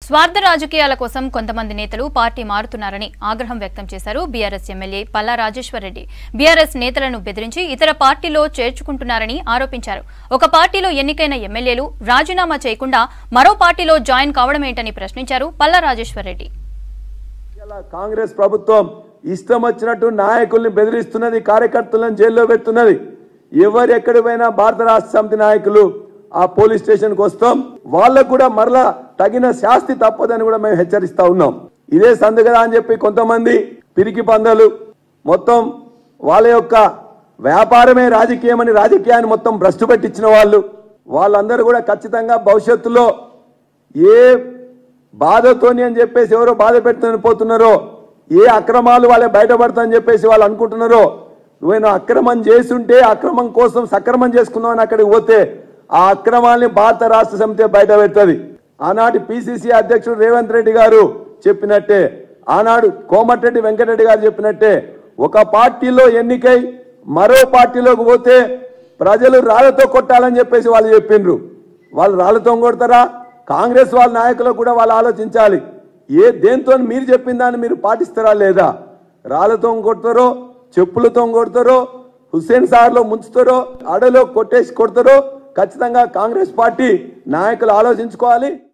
స్వార్థ రాజకీయాల కోసం కొంతమంది నేతలు పార్టీ మారుతున్నారని ఆగ్రహం వ్యక్తం చేశారు BRS MLA Palla Rajeshwara Reddy BRS నేతలను బెదిరించి ఇతర పార్టీలో చేర్చుకుంటున్నారని ఆరోపించారు ఒక పార్టీలో ఎన్నికైన ఎమ్మెల్యేలు రాజీనామా చేయకుండా మరో పార్టీలో జాయిన్ కావడమేంటని ప్రశ్నించారు పల్లా రాజేశ్వరరెడ్డి ఇలా కాంగ్రెస్ ప్రభుత్వం ఇష్టం వచ్చినట్టు నాయకుల్ని బెదిరిస్తున్నది కార్యకర్తలను జైల్లో పెడుతున్నది ఎవరు ఎక్కడి పోయినా భారత రాష్ట్ర సమితి నాయకులు ఆ పోలీస్ స్టేషన్కి వస్తాం వాళ్ళకు కూడా మరలా తగిన శాస్తి తప్పదని కూడా మేము హెచ్చరిస్తా ఉన్నాం ఇదే సందు కదా అని చెప్పి కొంతమంది పిరికి పందలు మొత్తం వాళ్ళ యొక్క వ్యాపారమే రాజకీయం అని రాజకీయాన్ని మొత్తం భ్రష్టు పెట్టించిన వాళ్ళు వాళ్ళందరూ కూడా ఖచ్చితంగా భవిష్యత్తులో ఏ బాధతోని అని చెప్పేసి ఎవరో బాధ పెడుతూ పోతున్నారో ఏ అక్రమాలు వాళ్ళే బయటపడతాయని చెప్పేసి వాళ్ళు అనుకుంటున్నారో నువ్వేనా అక్రమం చేస్తుంటే అక్రమం కోసం సక్రమం చేసుకున్నావు అని అక్కడికి పోతే ఆ అక్రమాల్ని భారత రాష్ట్ర సమితి బయట పెడుతుంది ఆనాటి పిసిసి అధ్యక్షుడు రేవంత్ రెడ్డి గారు చెప్పినట్టే ఆనాడు కోమటిరెడ్డి వెంకటరెడ్డి గారు చెప్పినట్టే ఒక పార్టీలో ఎన్నికై మరో పార్టీలోకి పోతే ప్రజలు రాళ్లతో కొట్టాలని చెప్పేసి వాళ్ళు చెప్పిండ్రు వాళ్ళు రాళ్లతో కొడతారా కాంగ్రెస్ వాళ్ళ నాయకులకు కూడా వాళ్ళు ఆలోచించాలి ఏ దేంతో మీరు చెప్పిన దాన్ని మీరు పాటిస్తారా లేదా రాళ్లతో కొడతారో చెప్పులతో కొడతారో హుస్సేన్ సార్లో ముంచుతారో అడలో కొట్టేసి కొడతారో ఖచ్చితంగా కాంగ్రెస్ పార్టీ నాయకులు ఆలోచించుకోవాలి